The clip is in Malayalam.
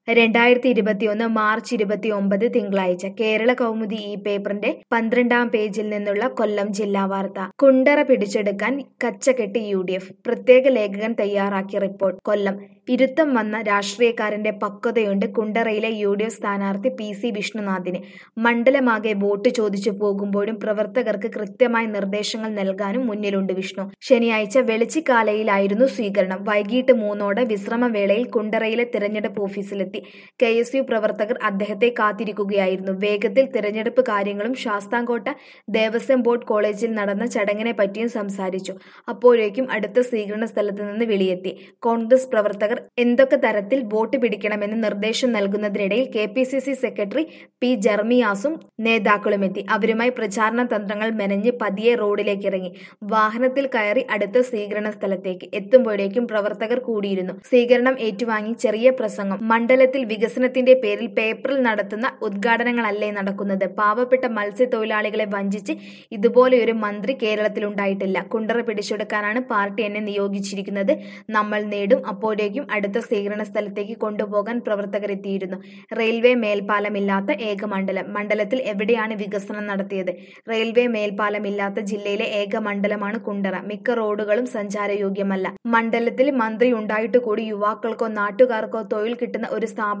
രണ്ടായിരത്തി ഇരുപത്തിയൊന്ന് മാർച്ച് ഇരുപത്തിയൊമ്പത് തിങ്കളാഴ്ച കേരള കൗമുദി ഈ പേപ്പറിന്റെ പന്ത്രണ്ടാം പേജിൽ നിന്നുള്ള കൊല്ലം ജില്ലാ വാർത്ത കുണ്ടറ പിടിച്ചെടുക്കാൻ കച്ചകെട്ടി യു ഡി എഫ് പ്രത്യേക ലേഖകൻ തയ്യാറാക്കിയ റിപ്പോർട്ട് കൊല്ലം ഇരുത്തം വന്ന രാഷ്ട്രീയക്കാരന്റെ പക്വതയുണ്ട് കുണ്ടറയിലെ യു ഡി എഫ് സ്ഥാനാർത്ഥി പി സി വിഷ്ണുനാഥിന് മണ്ഡലമാകെ വോട്ട് ചോദിച്ചു പോകുമ്പോഴും പ്രവർത്തകർക്ക് കൃത്യമായ നിർദ്ദേശങ്ങൾ നൽകാനും മുന്നിലുണ്ട് വിഷ്ണു ശനിയാഴ്ച വെളിച്ചിക്കാലയിലായിരുന്നു സ്വീകരണം വൈകിട്ട് മൂന്നോടെ വിശ്രമവേളയിൽ കുണ്ടറയിലെ തിരഞ്ഞെടുപ്പ് ഓഫീസിലെത്തി കെ എസ് യു പ്രവർത്തകർ അദ്ദേഹത്തെ കാത്തിരിക്കുകയായിരുന്നു വേഗത്തിൽ തിരഞ്ഞെടുപ്പ് കാര്യങ്ങളും ശാസ്താംകോട്ട ദേവസ്വം ബോർഡ് കോളേജിൽ നടന്ന ചടങ്ങിനെ പറ്റിയും സംസാരിച്ചു അപ്പോഴേക്കും അടുത്ത സ്വീകരണ സ്ഥലത്ത് നിന്ന് വിളിയെത്തി കോൺഗ്രസ് പ്രവർത്തകർ എന്തൊക്കെ തരത്തിൽ വോട്ട് പിടിക്കണമെന്ന് നിർദ്ദേശം നൽകുന്നതിനിടയിൽ K P C C secretary P ജർമിയാസും നേതാക്കളുമെത്തി അവരുമായി പ്രചാരണ തന്ത്രങ്ങൾ മെനഞ്ഞ് പതിയെ റോഡിലേക്ക് ഇറങ്ങി വാഹനത്തിൽ കയറി അടുത്ത സ്വീകരണ സ്ഥലത്തേക്ക് എത്തുമ്പോഴേക്കും പ്രവർത്തകർ കൂടിയിരുന്നു സ്വീകരണം ഏറ്റുവാങ്ങി ചെറിയ പ്രസംഗം മണ്ഡലത്തിൽ വികസനത്തിന്റെ പേരിൽ പേപ്പറിൽ നടത്തുന്ന ഉദ്ഘാടനങ്ങളല്ലേ നടക്കുന്നത് പാവപ്പെട്ട മത്സ്യത്തൊഴിലാളികളെ വഞ്ചിച്ച് ഇതുപോലെയൊരു മന്ത്രി കേരളത്തിലുണ്ടായിട്ടില്ല കുണ്ടറ പിടിച്ചെടുക്കാനാണ് പാർട്ടി എന്നെ നിയോഗിച്ചിരിക്കുന്നത് നമ്മൾ നേടും അപ്പോഴേക്കും അടുത്ത സ്വീകരണ സ്ഥലത്തേക്ക് കൊണ്ടുപോകാൻ പ്രവർത്തകരെത്തിയിരുന്നു റെയിൽവേ മേൽപ്പാലമില്ലാത്ത ഏക മണ്ഡലം മണ്ഡലത്തിൽ എവിടെയാണ് വികസനം നടത്തിയത് റെയിൽവേ മേൽപ്പാലമില്ലാത്ത ജില്ലയിലെ ഏക മണ്ഡലമാണ് കുണ്ടറ മിക്ക റോഡുകളും സഞ്ചാരയോഗ്യമല്ല മണ്ഡലത്തിൽ മന്ത്രി ഉണ്ടായിട്ട് കൂടി യുവാക്കൾക്കോ നാട്ടുകാർക്കോ തൊഴിൽ കിട്ടുന്ന ഒരു സ്ഥാപനം